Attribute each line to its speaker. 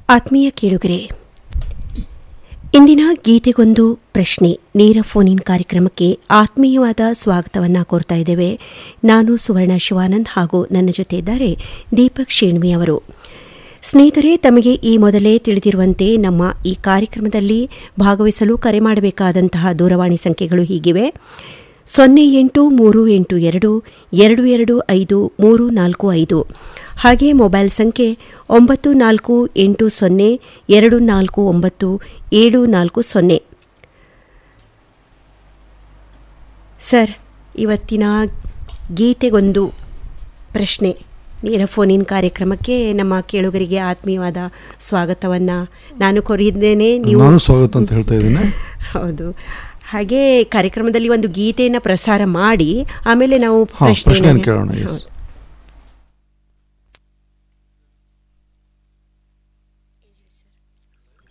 Speaker 1: ಆತ್ಮೀಯ ಕೇಳುಗರೆ ಇಂದಿನ ಗೀತೆಗೊಂದು ಪ್ರಶ್ನೆ ನೇರ ಫೋನ್ ಇನ್ ಕಾರ್ಯಕ್ರಮಕ್ಕೆ ಆತ್ಮೀಯವಾದ ಸ್ವಾಗತವನ್ನು ಕೋರ್ತಾ ಇದ್ದೇವೆ ನಾನು ಸುವರ್ಣ ಶಿವಾನಂದ್ ಹಾಗೂ ನನ್ನ ಜೊತೆ ಇದ್ದಾರೆ ದೀಪಕ್ ಶೇಣ್ವಿ ಅವರು ಸ್ನೇಹಿತರೆ ತಮಗೆ ಈ ಮೊದಲೇ ತಿಳಿದಿರುವಂತೆ ನಮ್ಮ ಈ ಕಾರ್ಯಕ್ರಮದಲ್ಲಿ ಭಾಗವಹಿಸಲು ಕರೆ ಮಾಡಬೇಕಾದಂತಹ ದೂರವಾಣಿ ಸಂಖ್ಯೆಗಳು ಹೀಗಿವೆ ಸೊನ್ನೆ ಎಂಟು ಮೂರು ಎಂಟು ಎರಡು ಎರಡು ಎರಡು ಐದು ಮೂರು ನಾಲ್ಕು ಐದು ಹಾಗೆ ಮೊಬೈಲ್ ಸಂಖ್ಯೆ ಒಂಬತ್ತು ನಾಲ್ಕು ಎಂಟು ಸೊನ್ನೆ ಎರಡು ನಾಲ್ಕು ಒಂಬತ್ತು ಏಳು ನಾಲ್ಕು ಸೊನ್ನೆ ಸರ್ ಇವತ್ತಿನ ಗೀತೆಗೊಂದು ಪ್ರಶ್ನೆ ನೇರ ಫೋನಿನ್ ಕಾರ್ಯಕ್ರಮಕ್ಕೆ ನಮ್ಮ ಕೇಳುಗರಿಗೆ ಆತ್ಮೀಯವಾದ ಸ್ವಾಗತವನ್ನು ನಾನು ಕೋರಿದ್ದೇನೆ ನೀವು
Speaker 2: ನಾನು ಸ್ವಾಗತ ಅಂತ ಹೇಳ್ತಾ ಇದ್ದೀನಿ
Speaker 1: ಹೌದು ಹಾಗೆ ಕಾರ್ಯಕ್ರಮದಲ್ಲಿ ಒಂದು ಗೀತೆಯನ್ನು ಪ್ರಸಾರ ಮಾಡಿ ಆಮೇಲೆ ನಾವು
Speaker 2: ಹಾ,
Speaker 1: ಪ್ರಶ್ನೆಯನ್ನ-
Speaker 2: ಪ್ರಶ್ನೆಯನ್ನು ಕೇಳೋಣ, yes.
Speaker 1: ಹೌದು.